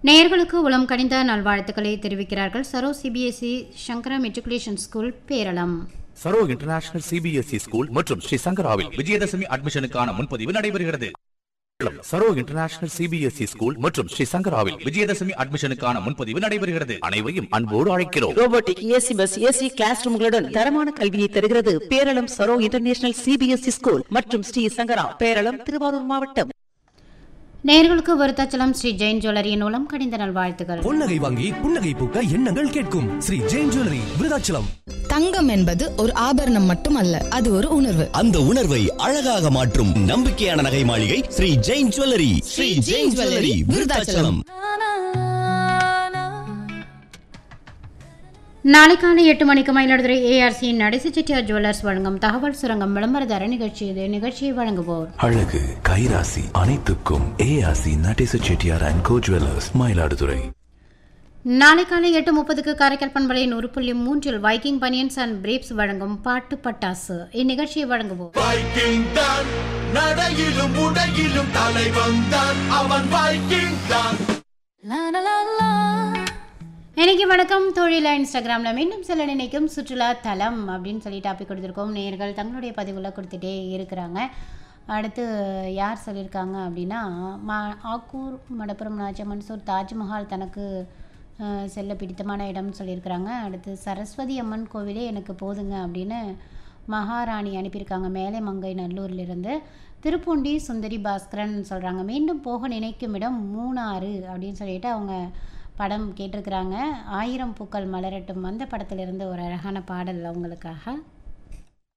நேயர்களுக்கு உளம் கனிந்த நல்வாழ்த்துக்களை தெரிவிக்கிறார்கள் Saro CBSE Sankara matriculation school Peralam Saro international CBSE school மற்றும் ஸ்ரீ சங்கராவில் விஜயதசமி அட்மிஷனுக்கான முன்பதிவு நடைபெறுகிறது சரோ இன்டர்நேஷனல் சிபிஎஸ்இ ஸ்கூல் மற்றும் ஸ்ரீ சங்கராவில் விஜயதசமி அட்மிஷனுக்கான முன்பதிவு நடைபெறுகிறது அனைவரையும் அன்போடு அழைக்கிறோம் robotic AC bus AC class ரூம்களுடன் தரமான கல்வியை தருகிறது Peralam Saro international CBSE school மற்றும் ஸ்ரீ சங்கரா பேரளம் திருவாரூர் மாவட்டம் நேயர்களுக்கு வருத்தாச்சலம் ஸ்ரீ ஜெயின் ஜுவல்லரியின் உளம் கனிந்த நல்வாழ்த்துக்கள் பொன்னகை வாங்கி புன்னகை பூக்க எண்ணங்கள் கேட்கும் ஸ்ரீ ஜெயின் ஜுவல்லரி விருதாச்சலம் தங்கம் என்பது ஒரு ஆபரணம் மட்டுமல்ல அது ஒரு உணர்வு அந்த உணர்வை அழகாக மாற்றும் நம்பிக்கையான நகை மாளிகை ஸ்ரீ ஜெயின் ஜுவல்லரி ஸ்ரீ ஜெயின் ஜுவல்லரி விருதாச்சலம் நாளை காலை எட்டு மணிக்கு மயிலாடுதுறை ஏஆர்சி நடேச செட்டியார் ஜுவல்லர்ஸ் வழங்கும் தகவல் சுரங்கம் விளம்பரதார நிகழ்ச்சி இது நிகழ்ச்சியை வழங்குவோர் அழகு கைராசி அனைத்துக்கும் ஏஆசி Natesa Chettiar and co jewellers Mayiladuthurai நாளை காலை எட்டு முப்பதுக்கு காரைக்கால் பண்பலை நூறு புள்ளி மூன்றில் வைக்கிங் பனியன்ஸ் அண்ட் பிரேப்ஸ் வழங்கும் பாட்டு பட்டாசு இந்நிகழ்ச்சியை வழங்குவோர் வைக்கிங் தான் நடையிலும் உடையிலும் தலைவன் தான் அவன் வைக்கிங் தான் இன்னைக்கு வணக்கம் தொழில இன்ஸ்டாகிராம்ல மீண்டும் சில நினைக்கும் சுற்றுலா தலம் அப்படின்னு சொல்லி டாபிக் கொடுத்துருக்கோம் நேர்கள் தங்களுடைய பதிவுல கொடுத்துட்டே இருக்கிறாங்க அடுத்து யார் சொல்லியிருக்காங்க அப்படின்னா மா ஆக்கூர் மடப்புறம் நாச்ச மன்சூர் தாஜ்மஹால் தனக்கு அஹ், செல்ல பிடித்தமான இடம்னு சொல்லியிருக்கிறாங்க அடுத்து சரஸ்வதி அம்மன் கோவிலே எனக்கு போதுங்க அப்படின்னு மகாராணி அனுப்பியிருக்காங்க மேலை மங்கை நல்லூர்லேருந்து திருப்பூண்டி சுந்தரி பாஸ்கரன் சொல்கிறாங்க மீண்டும் போக நினைக்கும் இடம் மூணாறு அப்படின்னு சொல்லிட்டு அவங்க படம் கேட்டிருக்கிறாங்க ஆயிரம் பூக்கள் மலரட்டும் அந்த படத்திலிருந்து ஒரு அழகான பாடல் அவங்களுக்காக